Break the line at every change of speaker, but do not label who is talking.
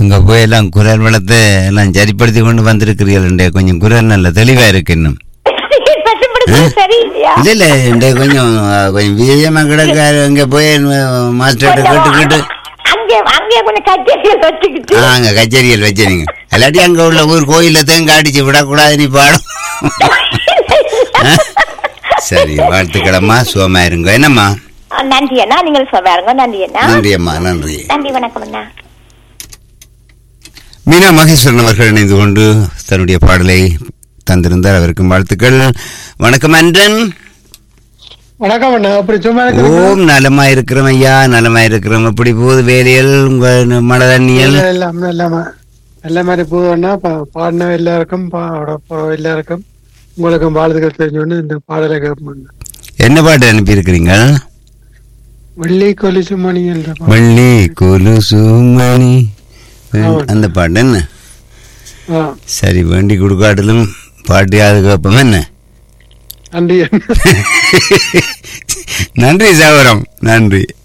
அங்க போய் எல்லாம் குரல் வளத்தை எல்லாம் சரிப்படுத்தி கொண்டு வந்திருக்கிறீர்கள் கொஞ்சம் குரல் நல்ல தெளிவா இருக்கு இன்னும்
கட்டுப்படுத்துறது சரியில்லையா
இல்ல இல்ல இந்த கொஞ்சம் அஹ், கொஞ்சம் வீரியமா கிடக்க அங்க போய் மாஸ்டர் கேட்டு கேட்டு
அங்கே அங்கே கொஞ்சம் கச்சேரியில் வச்சுக்கிட்டு
ஆ, அங்க கச்சேரியில் வச்சிருங்க இல்லாட்டி அங்க உள்ள ஊர் கோயில்ல தேங்க அடிச்சு விடக்கூடாது நீ பாடும் ஆ? சரி வாழ்த்துக்களம்மா சுகமா இருங்க என்னம்மா
ஆ, நன்றி அண்ணா நீங்கள் சொல்றாருங்க நன்றி அண்ணா
நன்றி அம்மா நன்றி
நன்றி வணக்கம் அண்ணா
மீனா மகேஸ்வரன் அவர்கள் இணைந்து கொண்டு தன்னுடைய பாடலை தந்திருந்தார் அவருக்கும் வாழ்த்துக்கள் வணக்கம் அன்றன்
வணக்கம் அண்ணா அப்படி சும்மா இருக்கிறீங்களா?
ஓம் நலமா இருக்கிறோம் ஐயா நலமா இருக்கிறோம் எப்படி போகுது வேலையல் உங்க மழை தண்ணியல்
இல்ல, எல்லாம் எல்லாமே எல்லா மாதிரி போதும்னா பாடின எல்லாருக்கும் பாட போற எல்லாருக்கும் உங்களுக்கும் வாழ்த்துக்கள் தெரிஞ்சோன்னு இந்த பாடலை கேட்போம்
என்ன பாட்டு அனுப்பி இருக்கிறீங்க
வெள்ளி கொலிசு மணிகள்
வள்ளி கொலுசு மணி அந்த பாட்டு என்ன சரி வேண்டி கொடுக்காட்டிலும் பாட்டு யாது கேட்போம் என்ன
நன்றி
நன்றி சகோதரம் நன்றி